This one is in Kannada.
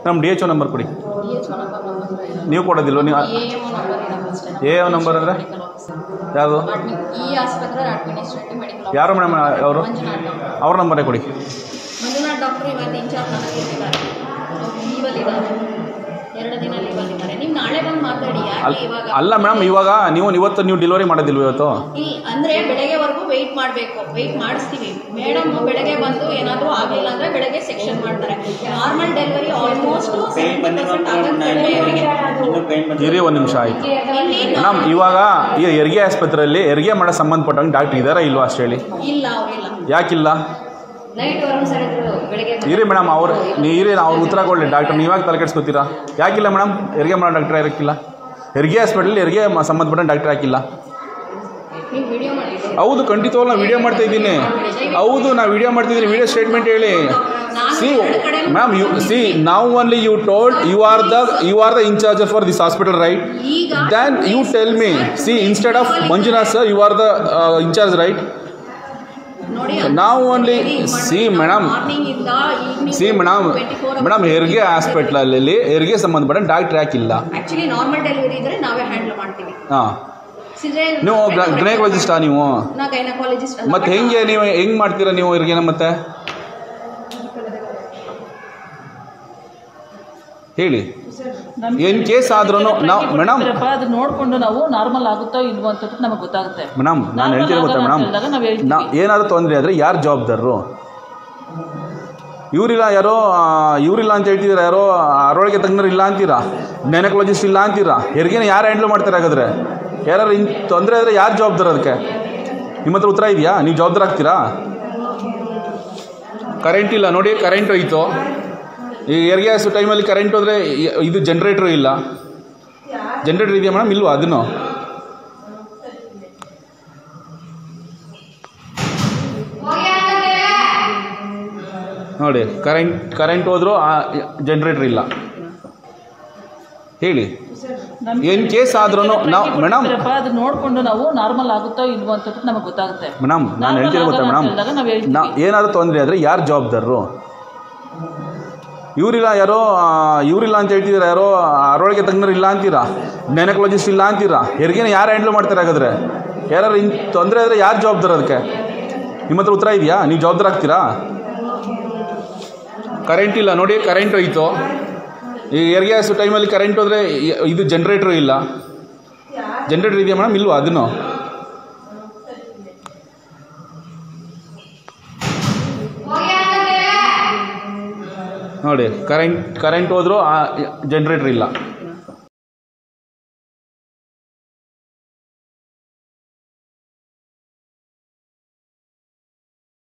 ನಮ್ಮ ಡಿ ಎಚ್ ಒ ನಂಬರ್ ಕೊಡಿ D H O number number ಇಲ್ಲ ನೀವು ಕೊಡೋದಿಲ್ವ ನೀವು ಎ ಎಮ್ ಒ ನಂಬರ್ ಇರೋದು ಅಷ್ಟೇ ಎ ಎಮ್ ನಂಬರ್ ಅಂದರೆ ಮೆಡಿಕಲ್ ಆಫೀಸರ್ ಯಾವುದು ಅಡ್ಮಿ ಈ ಆಸ್ಪತ್ರೆ ಅಡ್ಮಿನಿಸ್ಟ್ರೇಟಿವ್ ಮೆಡಿಕಲ್ ಯಾರು ಮೇಡಮ್ ಅವರು ಮಂಜುನಾಥ್ ಡಾಕ್ಟರ್ ಅವ್ರ ನಂಬರೇ ಕೊಡಿ ಮಂಜುನಾಥ್ ಡಾಕ್ಟರ್ ಇವತ್ತು ಇನ್ಚಾರ್ಜ್ ನನಗೆ ಇರ್ತಿದ್ದಾರೆ ಲೀವಲ್ಲಿದ್ದಾರೆ ಎರಡು ದಿನ ಲೀವಲ್ಲಿದ್ದಾರೆ ನೀವು ನಾಳೆ ಬಂದು ಮಾತಾಡಿ ಅಲ್ ಯಾಕೆ ಇವಾಗ ಅಲ್ಲ ಮೇಡಮ್ ಇವಾಗ ನೀವು ಇವತ್ತು ನೀವು ಡೆಲಿವರಿ ಮಾಡೋದಿಲ್ವ ಇವತ್ತು ಇಲ್ಲಿ ಅಂದ್ರೆ ಬೆಳಗ್ಗೆವರೆಗೂ ವೆಯ್ಟ್ ಮಾಡಬೇಕು ವೆಯ್ಟ್ ಮಾಡಿಸ್ತೀವಿ ಮೇಡಮ್ ಬೆಳಗ್ಗೆ ಬಂದು ಏನಾದರೂ ಆಗಲಿಲ್ಲ ಅಂದ್ರೆ ಬೆಳಗ್ಗೆ ಸೆಕ್ಷನ್ ಮಾಡ್ತಾರೆ ನಾರ್ಮಲ್ ಡೆಲಿವರಿ ಆಲ್ಮೋಸ್ಟ್ ಪೇನ್ ಬಂದಿರೋದು ಇವರಿಗೆ ಇನ್ನೂ ಪೇನ್ ಬಂದಿರೋ ಇರಿ ಒಂದು ನಿಮಿಷ ಆಯಿತು ಇಲ್ಲಿ ಮೇಡಮ್ ಇವಾಗ ಈ ಹೆರಿಗೆ ಆಸ್ಪತ್ರೆಯಲ್ಲಿ ಹೆರಿಗೆ ಮಾಡೋ ಸಂಬಂಧಪಟ್ಟಂಗೆ ಡಾಕ್ಟ್ರ್ ಇದ್ದಾರಾ ಇಲ್ವಾ ಅಷ್ಟು ಹೇಳಿ ಇಲ್ಲ ಅವ್ರಿಲ್ಲ ಯಾಕಿಲ್ಲ ನೈಟ್ ವರೆಗೂ ಸರ್ ಇದ್ರು ಬೆಳಗ್ಗೆ ಇರಿ ಮೇಡಮ್ ಅವ್ರು ನೀ ಇರಿ ಅವ್ರು ಉತ್ತರ ಕೊಡಲಿ ಡಾಕ್ಟರ್ ನೀವಾಗ ತಲೆ ಕೆಡ್ಸ್ಕೊತೀರಾ ಯಾಕಿಲ್ಲ ಮೇಡಮ್ ಹೆರಿಗೆ ಮಾಡೋ ಡಾಕ್ಟರ್ ಯಾಕಿಲ್ಲ ಹೆರಿಗೆ ಹಾಸ್ಪಿಟಲ್ ಹೆರಿಗೆ ಮ- ಸಂಬಂಧಪಟ್ಟ ಡಾಕ್ಟರ್ ಯಾಕಿಲ್ಲ ನೀವು ವಿಡಿಯೋ ಮಾಡಿ ಹೌದು ಖಂಡಿತವಾಗ್ಲೂ ನಾನು ವಿಡಿಯೋ ಮಾಡ್ತಾ ಇದ್ದೀನಿ ಹೌದು ನಾ ವಿಡಿಯೋ ಮಾಡ್ತಿದ್ದೀನಿ ವಿಡಿಯೋ ಸ್ಟೇಟ್ಮೆಂಟ್ ಹೇಳಿ ಸಿ ಮ್ಯಾಮ್ ಯು ಸಿ ನಾವು only you told you are the you are the incharge for this hospital right ಈಗ then you tell me see instead of Manjunath sir you are the incharge right ನೋಡಿ ನಾವು ಓನ್ಲಿ ಸಿ ಮೇಡಮ್ ಮಾರ್ನಿಂಗ್ ಇಂದ ಈವ್ನಿಂಗ್ ಸಿ ಮೇಡಮ್ ಮೇಡಮ್ ಹೆರಿಗೆ ಹಾಸ್ಪಿಟ್ಲಲ್ಲಿ ಹೆರಿಗೆ ಸಂಬಂಧಪಟ್ಟ ಡಾಕ್ಟ್ರ್ ಯಾಕಿಲ್ಲ ಆಕ್ಚುಲಿ ನಾರ್ಮಲ್ ಡೆಲಿವರಿ ಇದ್ರೆ ನಾವೇ ಹ್ಯಾಂಡಲ್ ಮಾಡ್ತೀವಿ ಹಾಂ ಸಿಜೇರಿಯನ್ ನೀವು ಗ್ರೈನಕಾಲಜಿಸ್ಟಾ ನೀವು ನಾ ಗೈನಕಾಲಜಿಸ್ಟ್ ಮತ್ತೆ ಹೆಂಗೆ ನೀವು ಹೆಂಗೆ ಮಾಡ್ತೀರಾ ನೀವು ಹೆರಿಗೆನ ಮತ್ತೆ ಹೇಳಿ ಏನ್ ಕೇಸ್ ಆದ್ರೂ ನಾವು ಮೇಡಮ್ ಅದು ನೋಡ್ಕೊಂಡು ನಾವು ನಾರ್ಮಲ್ ಆಗುತ್ತೋ ಇಲ್ವೋ ಅಂತ ನಮಗೆ ಗೊತ್ತಾಗುತ್ತೆ ಮೇಡಮ್ ನಾನು ಹೇಳ್ತೀನಿ ಗೊತ್ತಾ ಮೇಡಮ್ ಹೇಳಿದಾಗ ನಾವು ಹೇಳ್ತೀವಿ. ನಾ ಏನಾದ್ರು ತೊಂದರೆ ಆದರೆ ಯಾರು ಜವಾಬ್ದಾರರು ಇವರಿಲ್ಲ ಯಾರೋ ಆ, ಇವರಿಲ್ಲ ಅಂತ ಹೇಳ್ತಿದ್ದೀರಾ ಯಾರೋ ಅರೊಳಗೆ ತಜ್ಞರು ಇಲ್ಲ ಅಂತೀರಾ ಗೈನಕಾಲಜಿಸ್ಟ್ ಇಲ್ಲ ಅಂತೀರಾ ಹೆರಿಗೆನ ಯಾರು ಹ್ಯಾಂಡ್ಲ್ ಮಾಡ್ತಾರೆ ಹಾಗಾದ್ರೆ ಯಾರು ಇನ್ ತೊಂದರೆ ಆದರೆ ಯಾರು ಜವಾಬ್ದಾರ ಅದಕ್ಕೆ ನಿಮ್ಮ ಹತ್ರ ಉತ್ತರ ಇದೆಯಾ ನೀವು ಜವಾಬ್ದಾರ ಆಗ್ತೀರಾ ಕರೆಂಟ್ ಇಲ್ಲ ನೋಡಿ ಕರೆಂಟ್ ಹೋಯ್ತು ಈ ಹೆರಿಗೆ ಹಾಸು ಟೈಮಲ್ಲಿ ಕರೆಂಟ್ ಹೋದರೆ ಇದು ಜನ್ರೇಟ್ರು ಇಲ್ಲ ಜನ್ರೇಟರ್ ಇದೆಯಾ ಮೇಡಮ್ ಇಲ್ವಾ ಅದನ್ನು ನೋಡಿ ಕರೆಂಟ್ ಕರೆಂಟ್ ಹೋದ್ರು ಜನ್ರೇಟರ್ ಇಲ್ಲ ಹೇಳಿ ನಮ್ಗೆ ಏನ್ ಕೇಸ್ ಆದ್ರೂ ನಾವು ಮೇಡಮ್ ಇರಪ್ಪ, ಅದು ನೋಡ್ಕೊಂಡು ನಾವು ನಾರ್ಮಲ್ ಆಗುತ್ತೋ ಇಲ್ವೋ ಅಂತ ನಮಗೆ ಗೊತ್ತಾಗುತ್ತೆ ಮೇಡಮ್ ನಾನು ಹೇಳ್ತೀನಿ ಗೊತ್ತಾ ಮೇಡಮ್ ಹೇಳಿದಾಗ ನಾವು ಹೇಳ್ತೀವಿ. ನಾ ಏನಾದ್ರು ತೊಂದರೆ ಆದರೆ ಯಾರು ಜವಾಬ್ದಾರರು ಇವರಿಲ್ಲ ಯಾರೋ ಆ, ಇವರಿಲ್ಲ ಅಂತ ಹೇಳ್ತಿದ್ದೀರಾ ಯಾರೋ ಅರೊಳಗೆ ತಜ್ಞರು ಇಲ್ಲ ಅಂತೀರಾ ಗೈನಕಾಲಜಿಸ್ಟ್ ಇಲ್ಲ ಅಂತೀರಾ ಹೆರಿಗೆನ ಯಾರು ಹ್ಯಾಂಡ್ಲ್ ಮಾಡ್ತಾರೆ ಹಾಗಾದ್ರೆ ಯಾರು ಇನ್ ತೊಂದರೆ ಆದರೆ ಯಾರು ಜವಾಬ್ದಾರ ಅದಕ್ಕೆ ನಿಮ್ಮ ಹತ್ರ ಉತ್ತರ ಇದೆಯಾ ನೀವು ಜವಾಬ್ದಾರ ಆಗ್ತೀರಾ ಕರೆಂಟ್ ಇಲ್ಲ ನೋಡಿ ಕರೆಂಟ್ ಹೋಯ್ತು ಈ ಹೆರಿಗೆ ಹಾಸು ಟೈಮಲ್ಲಿ ಕರೆಂಟ್ ಹೋದರೆ ಇದು ಜನ್ರೇಟ್ರು ಇಲ್ಲ ಜನ್ರೇಟರ್ ಇದೆಯಾ ಮೇಡಮ್ ಇಲ್ವಾ ಅದನ್ನು ನೋಡಿ ಕರೆಂಟ್ ಕರೆಂಟ್ ಹೋದ್ರು ಜನ್ರೇಟರ್ ಇಲ್ಲ